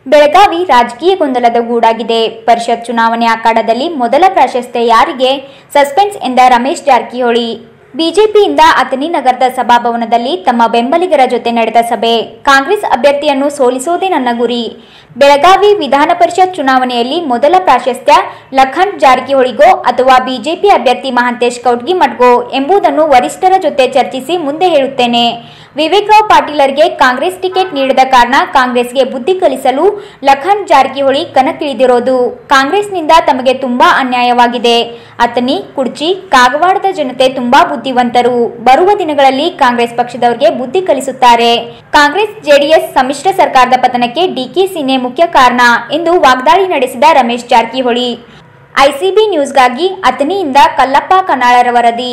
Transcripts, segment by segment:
ಬೆಳಗಾವಿ ರಾಜಕೀಯ ಗೊಂದಲದ ಗೂಡಾಗಿದೆ ಪರಿಷತ್ ಚುನಾವಣೆ ಅಖಾಡದಲ್ಲಿ ಮೊದಲ ಪ್ರಾಶಸ್ತ್ಯ ಯಾರಿಗೆ ಸಸ್ಪೆನ್ಸ್ ಎಂದ ರಮೇಶ್ ಜಾರಕಿಹೊಳಿ ಬಿಜೆಪಿಯಿಂದ ಅಥಣಿ ನಗರದ ಸಭಾಭವನದಲ್ಲಿ ತಮ್ಮ ಬೆಂಬಲಿಗರ ಜೊತೆ ನಡೆದ ಸಭೆ ಕಾಂಗ್ರೆಸ್ ಅಭ್ಯರ್ಥಿಯನ್ನು ಸೋಲಿಸೋದೇ ನನ್ನ ಗುರಿ ಬೆಳಗಾವಿ ವಿಧಾನ ಪರಿಷತ್ ಚುನಾವಣೆಯಲ್ಲಿ ಮೊದಲ ಪ್ರಾಶಸ್ತ್ಯ ಲಖನ್ ಜಾರಕಿಹೊಳಿಗೋ ಅಥವಾ ಬಿಜೆಪಿ ಅಭ್ಯರ್ಥಿ ಮಹಾಂತೇಶ್ ಕೌಟ್ಗಿಮಠ್ಗೋ ಎಂಬುದನ್ನು ವರಿಷ್ಠರ ಜೊತೆ ಚರ್ಚಿಸಿ ಮುಂದೆ ಹೇಳುತ್ತೇನೆ ವಿವೇಕ್ರಾವ್ ಪಾಟೀಲರಿಗೆ ಕಾಂಗ್ರೆಸ್ ಟಿಕೆಟ್ ನೀಡದ ಕಾರಣ ಕಾಂಗ್ರೆಸ್ಗೆ ಬುದ್ಧಿ ಕಲಿಸಲು ಲಖನ್ ಜಾರಕಿಹೊಳಿ ಕಣಕ್ಕಿಳಿದಿರೋದು ಕಾಂಗ್ರೆಸ್ನಿಂದ ತಮಗೆ ತುಂಬಾ ಅನ್ಯಾಯವಾಗಿದೆ ಅತನಿ ಕುಡ್ಚಿ ಕಾಗವಾಡದ ಜನತೆ ತುಂಬಾ ಬುದ್ಧಿವಂತರು ಬರುವ ದಿನಗಳಲ್ಲಿ ಕಾಂಗ್ರೆಸ್ ಪಕ್ಷದವರಿಗೆ ಬುದ್ಧಿ ಕಲಿಸುತ್ತಾರೆ ಕಾಂಗ್ರೆಸ್ ಜೆಡಿಎಸ್ ಸಮ್ಮಿಶ್ರ ಸರ್ಕಾರದ ಪತನಕ್ಕೆ ಡಿಕೆ ಸಿನ್ನೆ ಮುಖ್ಯ ಕಾರಣ ಎಂದು ವಾಗ್ದಾಳಿ ನಡೆಸಿದ ರಮೇಶ್ ಜಾರಕಿಹೊಳಿ ಐಸಿಬಿ ನ್ಯೂಸ್ಗಾಗಿ ಅತನಿಯಿಂದ ಕಲ್ಲಪ್ಪ ಕನ್ನಾಳರ ವರದಿ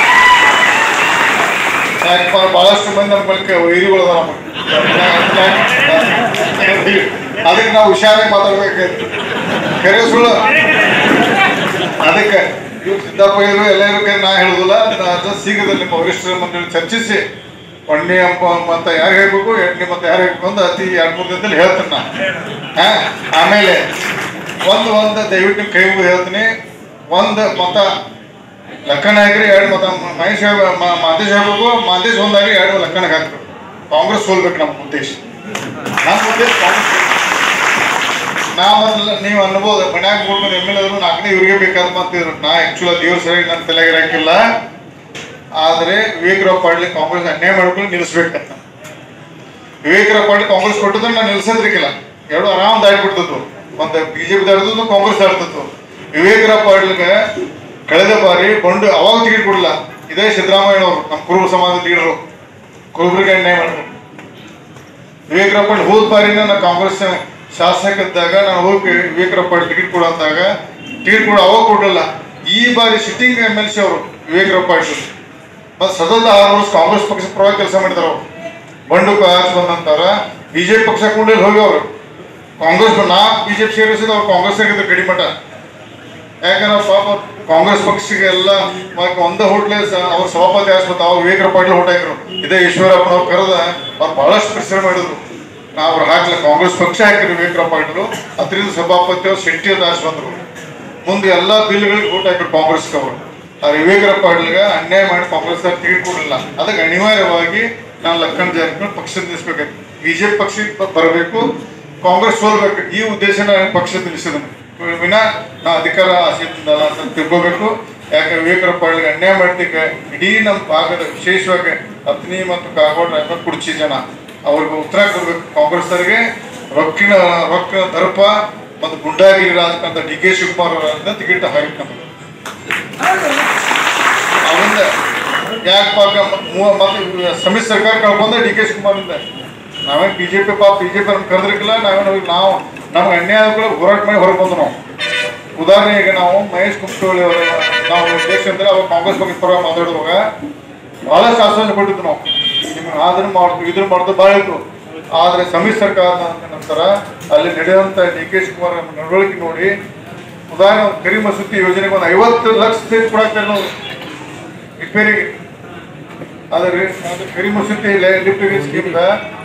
ಯಾಕಪ್ಪ ಬಹಳಷ್ಟು ಮಂದಿ ನಮ್ಮ ಬಳಿಕ ವೈರಿಗಳು ಅದಾವ ನಮಗೆ ಅದಕ್ಕೆ ನಾವು ಹುಷಾರಾಗಿ ಮಾತಾಡ್ಬೇಕು ಕರೆ ಸುಳ್ಳು ಅದಕ್ಕೆ ಇವ್ರು ಸಿದ್ದಪ್ಪ ಇದ್ರು ಎಲ್ಲರೂ ಕೈ ನಾ ಹೇಳುದಿಲ್ಲ ಅದು ಶೀಘ್ರದಲ್ಲಿ ನಿಮ್ಮ ವರಿಷ್ಠರ ಮಂಡಳಿ ಚರ್ಚಿಸಿ ಒಂದನೇ ಅಂಪ ಅಂತ ಯಾರು ಹೇಳ್ಬೇಕು ಎಂಟನೇ ಮತ್ತೆ ಯಾರು ಹೇಳ್ಬೇಕು ಅಂತ ಅತಿ ಎರಡು ಮೂರು ದಿನದಲ್ಲಿ ಹೇಳ್ತೀನಿ ನಾ ಹಾ ಆಮೇಲೆ ಒಂದು ಒಂದು ದಯವಿಟ್ಟು ಕೈ ಮುಗಿದು ಹೇಳ್ತೀನಿ ಒಂದು ಮತ ಲಕ್ಕಣ ಹಾಕ್ರಿ ಎರಡು ಮತ ಮಹೇಶ್ ಸಾಹೇಬ್ ಮ- ಮಾದೇಶ್ ಆಗ್ಬೇಕು ಮಾದೇಶ್ ಒಂದಾಗಿ ಎರಡು ಲಕ್ಕಣಕ್ಕೆ ಹಾಕ್ಬೇಕು ಕಾಂಗ್ರೆಸ್ ಸೋಲ್ಬೇಕು ನಮ್ಮ ಉದ್ದೇಶ ನಮ್ಮ ಉದ್ದೇಶ ಕಾಂಗ್ರೆಸ್ ಸೋಲ್ಬೇಕು. ನಾ ಮೊದಲ ನೀವು ಅನ್ಬೋದು ಮನ್ಯಾಗ ಕೂಡ್ಕೊಂಡು ಎಮ್ ಎಲ್ ಆದ್ರು ನಾಲ್ಕನೇ ಇವ್ರಿಗೆ ಬೇಕಾದ ಮಾತಿದ್ರು ನಾ ಆ್ಯಕ್ಚುಲಿ ದೇವ್ರ ಸರಿ ನನ್ನ ತಲೆಗೆ ಇರಂಗಿಲ್ಲ ಆದರೆ ವಿವೇಕರಾವ್ ಪಾಡ್ಲಿ ಕಾಂಗ್ರೆಸ್ ಅನ್ಯಾಯ ಮಾಡ್ಕೊಂಡು ನಿಲ್ಲಿಸ್ಬೇಕಂತ ವಿವೇಕರಾವ್ ಪಾಡ್ಲಿ ಕಾಂಗ್ರೆಸ್ ಕೊಟ್ಟಿದ್ರೆ ನಾನು ನಿಲ್ಸೋದ್ರಿಗಿಲ್ಲ ಎರಡು ಆರಾಮ್ ದಾರಿ ಬಿಡ್ತಿದ್ವು ಒಂದು ಬಿಜೆಪಿ ದಾಡ್ತಿದ್ದು ಕಾಂಗ್ರೆಸ್ ದಾಡ್ತಿತ್ತು ವಿವೇಕರಾವ್ ಪಾಡ್ಲಿಗೆ ಕಳೆದ ಬಾರಿ ಬಂಡು ಅವಾಗ ಟಿಕೆಟ್ ಕೊಡಲ್ಲ ಇದೇ ಸಿದ್ದರಾಮಯ್ಯನವರು ನಮ್ಮ ಕುರುಬ ಸಮಾಜದ ಲೀಡರು ಕುರುಬರಿಗೆ ಅನ್ಯಾಯ ಮಾಡಿದ್ರು ವಿವೇಕರಾವ್ ಪಾಟೀಲ್ ಹೋದ ಬಾರಿನ ನಾ ಕಾಂಗ್ರೆಸ್ ಶಾಸಕ ಇದ್ದಾಗ ನಾನು ಹೋಗಿ ವಿವೇಕರಾವ್ ಪಾಟೀಲ್ ಟಿಕೆಟ್ ಕೊಡು ಅಂದಾಗ ಟಿಕೆಟ್ ಕೊಡು ಅವಾಗ ಕೊಡಲ್ಲ ಈ ಬಾರಿ ಸಿಟ್ಟಿಂಗ್ ಎಮ್ ಎಲ್ ಸಿ ಅವರು ವಿವೇಕರಾವ್ ಪಾಟೀಲ್ ಮತ್ತು ಸತತ ಆರು ವರ್ಷ ಕಾಂಗ್ರೆಸ್ ಪಕ್ಷ ಪರವಾಗಿ ಕೆಲಸ ಮಾಡಿದಾರೆ ಅವರು ಬಂಡು ಕಾಸ್ ಬಂದಂತಾರ ಬಿಜೆಪಿ ಪಕ್ಷ ಕೊಂಡಲ್ಲಿ ಹೋಗಿ ಅವರು ಕಾಂಗ್ರೆಸ್ ನಾ ಬಿಜೆಪಿ ಸೇರಿಸಿದ ಅವ್ರು ಕಾಂಗ್ರೆಸ್ ಆಗಿದ್ರು ಗಡಿಮಠ ಯಾಕಂದ್ರೆ ಪಾಪ ಕಾಂಗ್ರೆಸ್ ಪಕ್ಷಕ್ಕೆ ಎಲ್ಲ ಮ- ಒಂದೇ ಹೋಟ್ಲೆ ಅವ್ರ ಸಭಾಪತಿ ಆಸ್ಪತ್ರೆ ಅವ್ರು ವಿವೇಕರ ಪಾಟೀಲ್ ಹೊಟ್ಟ ಹಾಕಿರು ಇದೇ ಈಶ್ವರಪ್ಪನವ್ರು ಕರೆದ ಅವ್ರು ಬಹಳಷ್ಟು ಪರಿಶ್ರಮ ಮಾಡಿದ್ರು ನಾವು ಅವ್ರು ಹಾಕ್ಲಿ ಕಾಂಗ್ರೆಸ್ ಪಕ್ಷ ಹಾಕಿರು ವಿವೇಕರ ಪಾಟೀಲು ಅದರಿಂದ ಸಭಾಪತಿ ಅವ್ರು ಶೆಟ್ಟಿ ದಾಸ್ ಬಂದರು ಮುಂದೆ ಎಲ್ಲ ಬಿಲ್ಗಳಿಗೆ ಓಟ್ ಹಾಕಿರು ಕಾಂಗ್ರೆಸ್ ಅವರು ಆ ವಿವೇಕರ ಪಾಟೀಲ್ಗೆ ಅನ್ಯಾಯ ಮಾಡಿ ಕಾಂಗ್ರೆಸ್ ಟಿಕೆಟ್ ಕೊಡಲಿಲ್ಲ ಅದಕ್ಕೆ ಅನಿವಾರ್ಯವಾಗಿ ನಾನು ಲಕ್ಕಣ ಜಾರಕಿಹೊಳಿ ಪಕ್ಷ ನಿಲ್ಲಿಸ್ಬೇಕಾಯ್ತು ಬಿಜೆಪಿ ಪಕ್ಷ ಬರಬೇಕು ಕಾಂಗ್ರೆಸ್ ಸೋಲ್ಬೇಕು ಈ ಉದ್ದೇಶನ ಪಕ್ಷ ನಿಲ್ಲಿಸಿದನು ವಿನ ನಾ ಅಧಿಕಾರ ಆಸೆಯಿಂದ ಅಂತ ತಿಳ್ಕೋಬೇಕು ಯಾಕೆ ವಿವೇಕರ ಪಾಳ್ಗೆ ಅನ್ಯಾಯ ಮಾಡ್ತಿಕ್ಕೆ ಇಡೀ ನಮ್ಮ ಭಾಗದ ವಿಶೇಷವಾಗಿ ಅತ್ನಿ ಮತ್ತು ಕಾಗೋಡ ರಾಯಬಾಗ್ ಕುಡ್ಚಿ ಜನ ಅವ್ರಿಗೆ ಉತ್ತರ ಕೊಡ್ಬೇಕು ಕಾಂಗ್ರೆಸ್ನವರಿಗೆ ರೊಕ್ಕಿನ ರೊಕ್ಕ ದರ್ಪ ಮತ್ತು ಗುಂಡಾಗಿರಿ ರಾಜಕಂತ ಡಿ ಕೆ ಶಿವಕುಮಾರ್ ಅವರಿಂದ ಟಿಕೆಟ್ ಹಾಕಿಕೊಂಡು ಅವರಿಂದ ಯಾಕೆ ಪಾಪ ಮೂವ ಮತ್ತೆ ಸಮ್ಮಿಶ್ರ ಸರ್ಕಾರ ಕಳ್ಕೊಂಡ ಡಿ ಕೆ ಶಿವಕುಮಾರಿಂದ ನಾವೇನು ಬಿ ಜೆ ಪಿ ಪಾಪ ಬಿ ಜೆ ಪಿ ಅವ್ರನ್ನ ಕರೆದಿರ್ಕಿಲ್ಲ ನಾವೇನು ಹೋಗಿ ನಾವು ನಮ್ಗೆ ಅನ್ಯಾಯ ಆದ ಕೂಡ ಹೋರಾಟ ಮಾಡಿ ಹೊರಗೆ ಬಂದು ನಾವು ಉದಾಹರಣೆಗೆ ನಾವು ಮಹೇಶ್ ಕುಮಟೋಳಿ ಅವರು ನಾವು ದೇಶ ಅಂದ್ರೆ ಅವಾಗ ಕಾಂಗ್ರೆಸ್ ಬಗ್ಗೆ ಪರ ಮಾತಾಡುವಾಗ ಬಹಳಷ್ಟು ಆಶ್ವಾಸನೆ ಕೊಟ್ಟಿದ್ದು ನಾವು ನಿಮ್ಗೆ ಆದ್ರೆ ಮಾಡ್ತೀವಿ ಇದ್ರ ಮಾಡ್ದು ಭಾಳ ಇತ್ತು ಆದರೆ ಸಮ್ಮಿಶ್ರ ಸರ್ಕಾರದ ನಂತರ ಅಲ್ಲಿ ನಡೆಯುವಂಥ ಡಿ ಕೆ ಶಿವಕುಮಾರ್ ಅವ್ರ ನಡವಳಿಕೆ ನೋಡಿ ಉದಾಹರಣೆ ಒಂದು ಕರಿ ಮಸೂತಿ ಯೋಜನೆಗೆ ಒಂದು ಐವತ್ತು ಲಕ್ಷ ಸೇರಿ ಕೊಡಾಕ್ತಾರೆ ನಾವು ರಿಪೇರಿಗೆ ಆದರೆ ಅದು ಕರಿ ಮಸೂತಿ ಲಿಫ್ಟ್ ಸ್ಕೀಮ್ದ